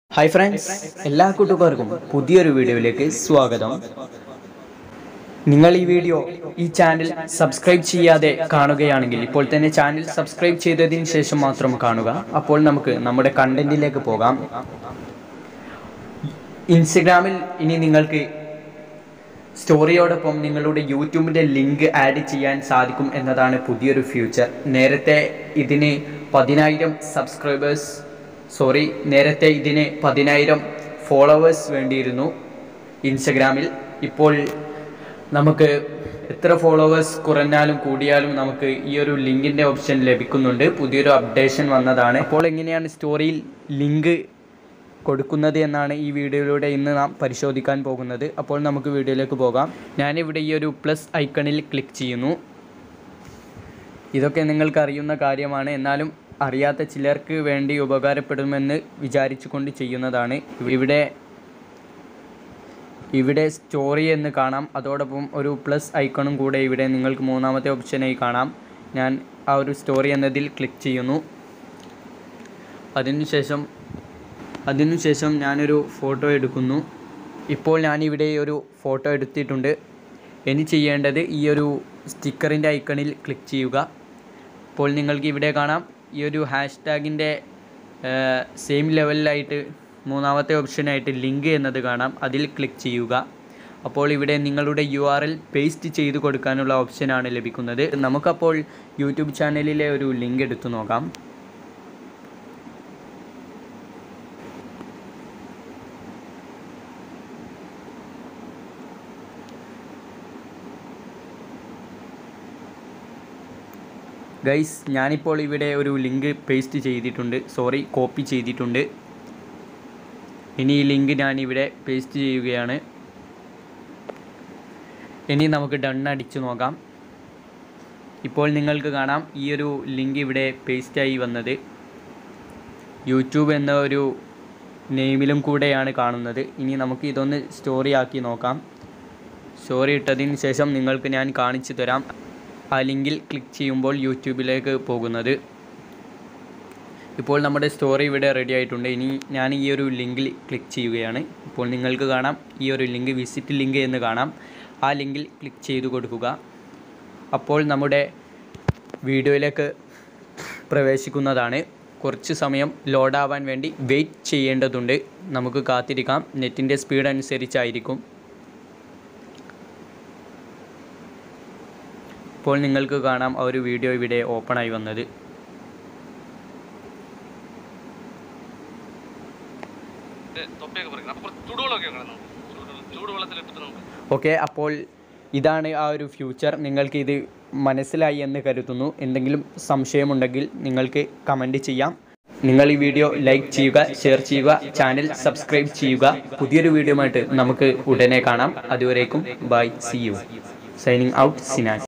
hi friends എല്ലാ കൂട്ടുകാർക്കും പുതിയൊരു വീഡിയോയിലേക്ക് സ്വാഗതം നിങ്ങൾ ഈ വീഡിയോ ഈ ചാനൽ സബ്സ്ക്രൈബ് ചെയ്യാതെ കാണുകയാണെങ്കിൽ ഇപ്പോൾ തന്നെ ചാനൽ സബ്സ്ക്രൈബ് ചെയ്തതിന് ശേഷം മാത്രം കാണുക അപ്പോൾ നമുക്ക് നമ്മുടെ കണ്ടന്റിലേക്ക് പോകാം ഇൻസ്റ്റഗ്രാമിൽ ഇനി നിങ്ങൾക്ക് സ്റ്റോറിയോടൊപ്പം നിങ്ങളുടെ യൂട്യൂബിൻ്റെ ലിങ്ക് ആഡ് ചെയ്യാൻ സാധിക്കും എന്നതാണ് പുതിയൊരു ഫ്യൂച്ചർ നേരത്തെ ഇതിന് പതിനായിരം സബ്സ്ക്രൈബേഴ്സ് സോറി നേരത്തെ ഇതിന് പതിനായിരം ഫോളോവേഴ്സ് വേണ്ടിയിരുന്നു ഇൻസ്റ്റഗ്രാമിൽ ഇപ്പോൾ നമുക്ക് എത്ര ഫോളോവേഴ്സ് കുറഞ്ഞാലും കൂടിയാലും നമുക്ക് ഈ ഒരു ലിങ്കിൻ്റെ ഓപ്ഷൻ ലഭിക്കുന്നുണ്ട് പുതിയൊരു അപ്ഡേഷൻ വന്നതാണ് അപ്പോൾ എങ്ങനെയാണ് സ്റ്റോറിയിൽ ലിങ്ക് കൊടുക്കുന്നത് എന്നാണ് ഈ വീഡിയോയിലൂടെ ഇന്ന് നാം പരിശോധിക്കാൻ പോകുന്നത് അപ്പോൾ നമുക്ക് വീഡിയോയിലേക്ക് പോകാം ഞാനിവിടെ ഈ ഒരു പ്ലസ് ഐക്കണിൽ ക്ലിക്ക് ചെയ്യുന്നു ഇതൊക്കെ നിങ്ങൾക്ക് അറിയുന്ന കാര്യമാണ് എന്നാലും അറിയാത്ത ചിലർക്ക് വേണ്ടി ഉപകാരപ്പെടുമെന്ന് വിചാരിച്ചുകൊണ്ട് ചെയ്യുന്നതാണ് ഇവിടെ ഇവിടെ സ്റ്റോറി എന്ന് കാണാം അതോടൊപ്പം ഒരു പ്ലസ് ഐക്കണും കൂടെ ഇവിടെ നിങ്ങൾക്ക് മൂന്നാമത്തെ ഓപ്ഷനായി കാണാം ഞാൻ ആ ഒരു സ്റ്റോറി എന്നതിൽ ക്ലിക്ക് ചെയ്യുന്നു അതിനുശേഷം അതിനുശേഷം ഞാനൊരു ഫോട്ടോ എടുക്കുന്നു ഇപ്പോൾ ഞാനിവിടെ ഒരു ഫോട്ടോ എടുത്തിട്ടുണ്ട് ഇനി ചെയ്യേണ്ടത് ഈ ഒരു സ്റ്റിക്കറിൻ്റെ ഐക്കണിൽ ക്ലിക്ക് ചെയ്യുക അപ്പോൾ നിങ്ങൾക്ക് ഇവിടെ കാണാം ഈ ഒരു ഹാഷ് ടാഗിൻ്റെ സെയിം ലെവലിലായിട്ട് മൂന്നാമത്തെ ഓപ്ഷനായിട്ട് ലിങ്ക് എന്നത് കാണാം അതിൽ ക്ലിക്ക് ചെയ്യുക അപ്പോൾ ഇവിടെ നിങ്ങളുടെ യു ആർ എൽ പേസ്റ്റ് ചെയ്ത് കൊടുക്കാനുള്ള ഓപ്ഷനാണ് ലഭിക്കുന്നത് നമുക്കപ്പോൾ യൂട്യൂബ് ചാനലിലെ ഒരു ലിങ്ക് എടുത്തു നോക്കാം ഗൈസ് ഞാനിപ്പോൾ ഇവിടെ ഒരു ലിങ്ക് പേസ്റ്റ് ചെയ്തിട്ടുണ്ട് സോറി കോപ്പി ചെയ്തിട്ടുണ്ട് ഇനി ഈ ലിങ്ക് ഞാനിവിടെ പേസ്റ്റ് ചെയ്യുകയാണ് ഇനി നമുക്ക് ഡൺ അടിച്ചു നോക്കാം ഇപ്പോൾ നിങ്ങൾക്ക് കാണാം ഈ ഒരു ലിങ്ക് ഇവിടെ പേസ്റ്റായി വന്നത് യൂട്യൂബ് എന്ന ഒരു നെയിമിലും കൂടെയാണ് കാണുന്നത് ഇനി നമുക്ക് ഇതൊന്ന് സ്റ്റോറി ആക്കി നോക്കാം സ്റ്റോറി ഇട്ടതിന് ശേഷം നിങ്ങൾക്ക് ഞാൻ കാണിച്ചു തരാം ആ ലിങ്കിൽ ക്ലിക്ക് ചെയ്യുമ്പോൾ യൂട്യൂബിലേക്ക് പോകുന്നത് ഇപ്പോൾ നമ്മുടെ സ്റ്റോറി ഇവിടെ റെഡി ആയിട്ടുണ്ട് ഇനി ഞാൻ ഈ ഒരു ലിങ്കിൽ ക്ലിക്ക് ചെയ്യുകയാണ് ഇപ്പോൾ നിങ്ങൾക്ക് കാണാം ഈ ഒരു ലിങ്ക് വിസിറ്റ് ലിങ്ക് എന്ന് കാണാം ആ ലിങ്കിൽ ക്ലിക്ക് ചെയ്തു കൊടുക്കുക അപ്പോൾ നമ്മുടെ വീഡിയോയിലേക്ക് പ്രവേശിക്കുന്നതാണ് കുറച്ച് സമയം ലോഡാവാൻ വേണ്ടി വെയിറ്റ് ചെയ്യേണ്ടതുണ്ട് നമുക്ക് കാത്തിരിക്കാം നെറ്റിൻ്റെ സ്പീഡ് അനുസരിച്ചായിരിക്കും ഇപ്പോൾ നിങ്ങൾക്ക് കാണാം ആ ഒരു വീഡിയോ ഇവിടെ ഓപ്പണായി വന്നത് ഇത് തൊപ്പിയൊക്കെ പറിക്കണം അപ്പോൾ കുറച്ച് ചൂടുവെള്ളമൊക്കെ വേണം നമുക്ക് ചൂടുവെള്ളം ചൂടുവെള്ളത്തിലിട്ടിട്ട് നമുക്ക് ഓക്കെ അപ്പോൾ ഇതാണ് ആ ഒരു ഫ്യൂച്ചർ നിങ്ങൾക്ക് ഇത് മനസ്സിലായി എന്ന് കരുതുന്നു എന്തെങ്കിലും സംശയമുണ്ടെങ്കിൽ നിങ്ങൾക്ക് കമൻറ്റ് ചെയ്യാം നിങ്ങൾ ഈ വീഡിയോ ലൈക്ക് ചെയ്യുക ഷെയർ ചെയ്യുക ചാനൽ സബ്സ്ക്രൈബ് ചെയ്യുക പുതിയൊരു വീഡിയോ ആയിട്ട് നമുക്ക് ഉടനെ കാണാം അതുവരേക്കും bye see you signing out Sinan